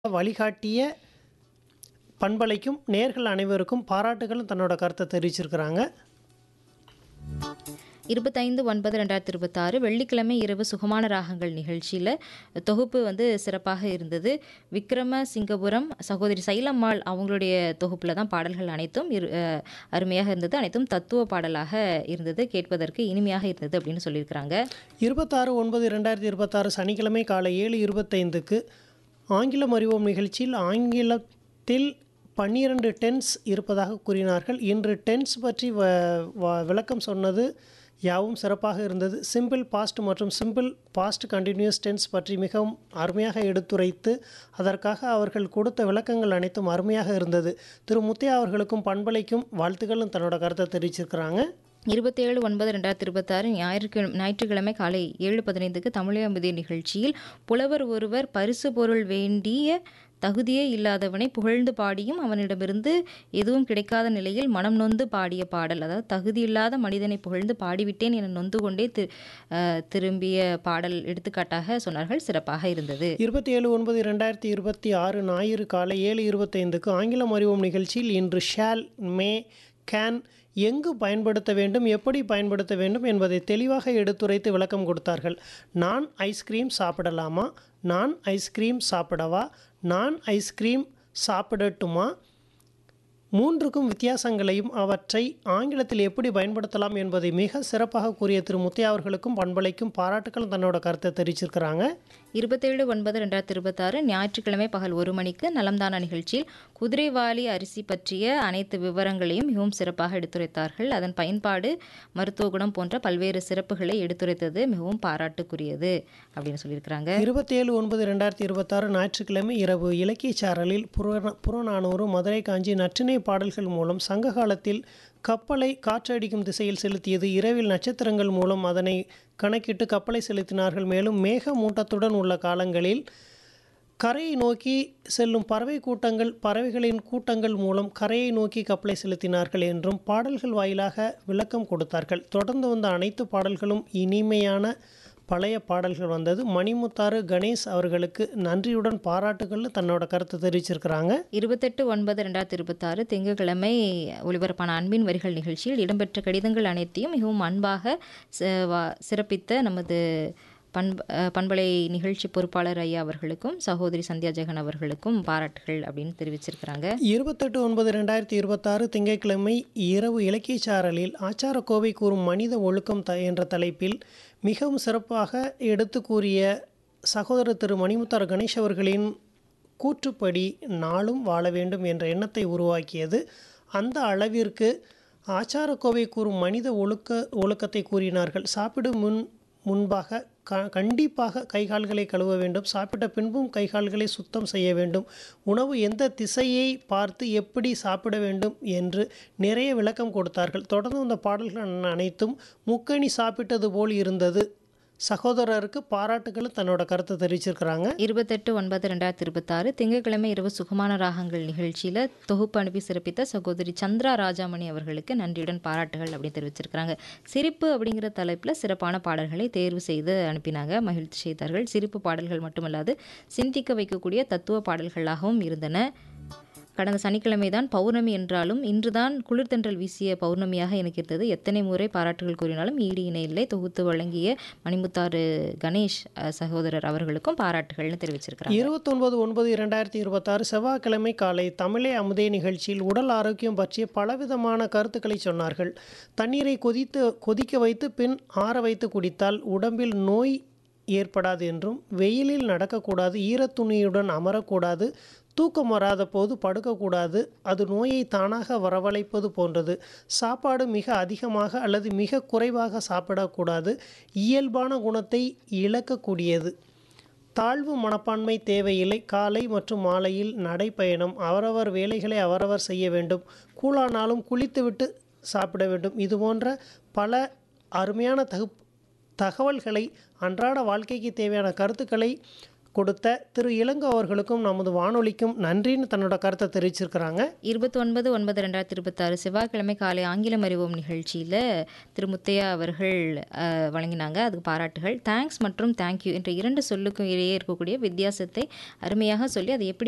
வழிகாட்டிய பண்பலைக்கும் நேர்கள் அனைவருக்கும் பாராட்டுகளும் தன்னோட கருத்தை தெரிவிச்சிருக்கிறாங்க இருபத்தைந்து ஒன்பது ரெண்டாயிரத்தி இருபத்தாறு வெள்ளிக்கிழமை இரவு சுகமான ராகங்கள் நிகழ்ச்சியில் தொகுப்பு வந்து சிறப்பாக இருந்தது விக்ரம சிங்கபுரம் சகோதரி சைலம்மாள் அவங்களுடைய தொகுப்பில் தான் பாடல்கள் அனைத்தும் இரு அஹ், அருமையாக இருந்தது அனைத்தும் தத்துவ பாடலாக இருந்தது கேட்பதற்கு இனிமையாக இருந்தது அப்படின்னு சொல்லியிருக்கிறாங்க இருபத்தாறு ஒன்பது ரெண்டாயிரத்தி இருபத்தாறு சனிக்கிழமை காலை ஏழு இருபத்தைந்துக்கு ஆங்கிலம் அறிவோம் நிகழ்ச்சியில் ஆங்கிலத்தில் பன்னிரண்டு டென்ஸ் இருப்பதாக கூறினார்கள் இன்று டென்ஸ் பற்றி வ வ- விளக்கம் சொன்னது யாவும் சிறப்பாக இருந்தது சிம்பிள் பாஸ்ட் மற்றும் சிம்பிள் பாஸ்ட் கண்டினியூஸ் டென்ஸ் பற்றி மிகவும் அருமையாக எடுத்துரைத்து அதற்காக அவர்கள் கொடுத்த விளக்கங்கள் அனைத்தும் அருமையாக இருந்தது திரு முத்தையா அவர்களுக்கும் பண்பலைக்கும் வாழ்த்துக்களும் தன்னோட கருத்தை தெரிவிச்சிருக்கிறாங்க இருபத்தேழு ஒன்பது ரெண்டாயிரத்தி இருபத்தாறு ஞாயிற்றுக்கிழமை ஞாயிற்றுக்கிழமை காலை ஏழு பதினைந்துக்கு தமிழகம்பதி நிகழ்ச்சியில் புலவர் ஒருவர் பரிசு பொருள் வேண்டிய தகுதியே இல்லாதவனை புகழ்ந்து பாடியும் அவனிடமிருந்து எதுவும் கிடைக்காத நிலையில் மனம் நொந்து பாடிய பாடல் அதாவது தகுதியில்லாத மனிதனை புகழ்ந்து பாடிவிட்டேன் என நொந்து கொண்டே தி அஹ், திரும்பிய பாடல் எடுத்துக்காட்டாக சொன்னார்கள் சிறப்பாக இருந்தது இருபத்தி ஏழு ஒன்பது ரெண்டாயிரத்தி இருபத்தி ஆறு ஞாயிறு காலை ஏழு இருபத்தைந்துக்கு ஆங்கிலம் அறிவோம் நிகழ்ச்சியில் இன்று ஷால் மே கேன் எங்கு பயன்படுத்த வேண்டும் எப்படி பயன்படுத்த வேண்டும் என்பதை தெளிவாக எடுத்துரைத்து விளக்கம் கொடுத்தார்கள் நான் ஐஸ்கிரீம் சாப்பிடலாமா நான் ஐஸ்கிரீம் சாப்பிடவா நான் ஐஸ்கிரீம் சாப்பிடட்டுமா மூன்றுக்கும் வித்தியாசங்களையும் அவற்றை ஆங்கிலத்தில் எப்படி பயன்படுத்தலாம் என்பதை மிக சிறப்பாக கூறிய திரு முத்தையா அவர்களுக்கும் பண்பலைக்கும் பாராட்டுக்கள் தன்னோட கருத்தை தெரிவிச்சிருக்கிறாங்க இருபத்தேழு ஒன்பது ரெண்டாயிரத்தி இருபத்தாறு ஞாயிற்றுக்கிழமை பகல் ஒரு மணிக்கு நலம்தானா நிகழ்ச்சியில் குதிரைவாலி அரிசி பற்றிய அனைத்து விவரங்களையும் மிகவும் சிறப்பாக எடுத்துரைத்தார்கள் அதன் பயன்பாடு மருத்துவ குணம் போன்ற பல்வேறு சிறப்புகளை எடுத்துரைத்தது மிகவும் பாராட்டுக்குரியது அப்படின்னு சொல்லியிருக்கிறாங்க இருபத்தேழு ஒன்பது ரெண்டாயிரத்தி இருபத்தாறு ஞாயிற்றுக்கிழமை இரவு இலக்கிய சாரலில் புற புறநானூறு மதுரை காஞ்சி நற்றினை பாடல்கள் மூலம் சங்க காலத்தில் கப்பலை காற்றடிக்கும் திசையில் செலுத்தியது இரவில் நட்சத்திரங்கள் மூலம் அதனை கணக்கிட்டு கப்பலை செலுத்தினார்கள் மேலும் மேக மூட்டத்துடன் உள்ள காலங்களில் கரையை நோக்கி செல்லும் பறவை கூட்டங்கள் பறவைகளின் கூட்டங்கள் மூலம் கரையை நோக்கி கப்பலை செலுத்தினார்கள் என்றும் பாடல்கள் வாயிலாக விளக்கம் கொடுத்தார்கள் தொடர்ந்து வந்த அனைத்து பாடல்களும் இனிமையான பழைய பாடல்கள் வந்தது மணிமுத்தாறு கணேஷ் அவர்களுக்கு நன்றியுடன் பாராட்டுகள் தன்னோட கருத்தை தெரிவிச்சிருக்கிறாங்க இருபத்தெட்டு ஒன்பது ரெண்டாயிரத்தி இருபத்தாறு திங்கட்கிழமை ஒளிபரப்பான அன்பின் வரிகள் நிகழ்ச்சியில் இடம்பெற்ற கடிதங்கள் அனைத்தையும் மிகவும் அன்பாக ச- வா- சிறப்பித்த நமது பண்ப அஹ் பண்பலை நிகழ்ச்சி பொறுப்பாளர் ஐயா அவர்களுக்கும் சகோதரி சந்தியா ஜெகன் அவர்களுக்கும் பாராட்டுகள் அப்படின்னு தெரிவிச்சிருக்கிறாங்க இருபத்தெட்டு ஒன்பது ரெண்டாயிரத்தி இருபத்தாறு திங்கட்கிழமை இரவு இலக்கிய சாரலில் ஆச்சார கோவை கூறும் மனித ஒழுக்கம் த என்ற தலைப்பில் மிகவும் சிறப்பாக எடுத்து கூறிய சகோதரர் திரு மணிமுத்தார் கணேஷ் அவர்களின் கூற்றுப்படி நாளும் வாழ வேண்டும் என்ற எண்ணத்தை உருவாக்கியது அந்த அளவிற்கு ஆச்சாரக்கோவை கூறும் மனித ஒழுக்க ஒழுக்கத்தை கூறினார்கள் சாப்பிடும் முன் முன்பாக க கண்டிப்பாக கைகால்களை கழுவ வேண்டும் சாப்பிட்ட பின்பும் கைகால்களை சுத்தம் செய்ய வேண்டும் உணவு எந்த திசையை பார்த்து எப்படி சாப்பிட வேண்டும் என்று நிறைய விளக்கம் கொடுத்தார்கள் தொடர்ந்து இந்த பாடல்கள் அனைத்தும் முக்கணி சாப்பிட்டது போல் இருந்தது சகோதரருக்கு பாராட்டுகளும் தன்னோட கருத்தை தெரிவிச்சிருக்கிறாங்க இருபத்தெட்டு ஒன்பது ரெண்டாயிரத்தி இருபத்தாறு திங்கட்கிழமை இரவு சுகமான ராகங்கள் நிகழ்ச்சியில் தொகுப்பு அனுப்பி சிறப்பித்த சகோதரி சந்திரா ராஜாமணி அவர்களுக்கு நன்றியுடன் பாராட்டுகள் அப்படின்னு தெரிவிச்சிருக்கிறாங்க சிரிப்பு அப்படிங்கிற தலைப்பில் சிறப்பான பாடல்களை தேர்வு செய்து அனுப்பினாங்க மகிழ்ச்சி செய்தார்கள் சிரிப்பு பாடல்கள் மட்டுமல்லாது சிந்திக்க வைக்கக்கூடிய தத்துவ பாடல்களாகவும் இருந்தன கடந்த சனிக்கிழமை தான் பௌர்ணமி என்றாலும் இன்றுதான் குளிர்தென்றல் வீசிய பௌர்ணமியாக எனக்கு இருந்தது எத்தனை முறை பாராட்டுகள் கூறினாலும் ஈடு இணை இல்லை தொகுத்து வழங்கிய மணிமுத்தாறு கணேஷ் அஹ், சகோதரர் அவர்களுக்கும் பாராட்டுகள்னு தெரிவிச்சிருக்கிறாங்க இருபத்தொன்பது ஒன்பது இரண்டாயிரத்தி இருபத்தாறு செவ்வாய்க்கிழமை காலை தமிழே அமுதே நிகழ்ச்சியில் உடல் ஆரோக்கியம் பற்றிய பலவிதமான கருத்துக்களை சொன்னார்கள் தண்ணீரை கொதித்து கொதிக்க வைத்து பின் ஆற வைத்து குடித்தால் உடம்பில் நோய் ஏற்படாது என்றும் வெயிலில் நடக்கக்கூடாது ஈரத்துணியுடன் அமரக்கூடாது தூக்கம் வராத போது படுக்கக்கூடாது அது நோயை தானாக வரவழைப்பது போன்றது சாப்பாடு மிக அதிகமாக அல்லது மிக குறைவாக சாப்பிடக்கூடாது இயல்பான குணத்தை இழக்கக்கூடியது தாழ்வு மனப்பான்மை தேவையில்லை காலை மற்றும் மாலையில் நடைப்பயணம் அவரவர் வேலைகளை அவரவர் செய்ய வேண்டும் கூழானாலும் குளித்துவிட்டு சாப்பிட வேண்டும் இது போன்ற பல அருமையான தகு தகவல்களை அன்றாட வாழ்க்கைக்கு தேவையான கருத்துக்களை கொடுத்த திரு இளங்கோ அவர்களுக்கும் நமது வானொலிக்கும் நன்றின்னு தன்னோட கருத்தை தெரிவிச்சிருக்கிறாங்க இருபத்தி ஒன்பது ஒன்பது ரெண்டாயிரத்தி இருபத்தாறு செவ்வாய்க்கிழமை காலை ஆங்கிலம் அறிவோம் நிகழ்ச்சியில் திரு முத்தையா அவர்கள் அஹ், வழங்கினாங்க அதுக்கு பாராட்டுகள் தேங்க்ஸ் மற்றும் தேங்க்யூ என்ற இரண்டு சொல்லுக்கும் இடையே இருக்கக்கூடிய வித்தியாசத்தை அருமையாக சொல்லி அதை எப்படி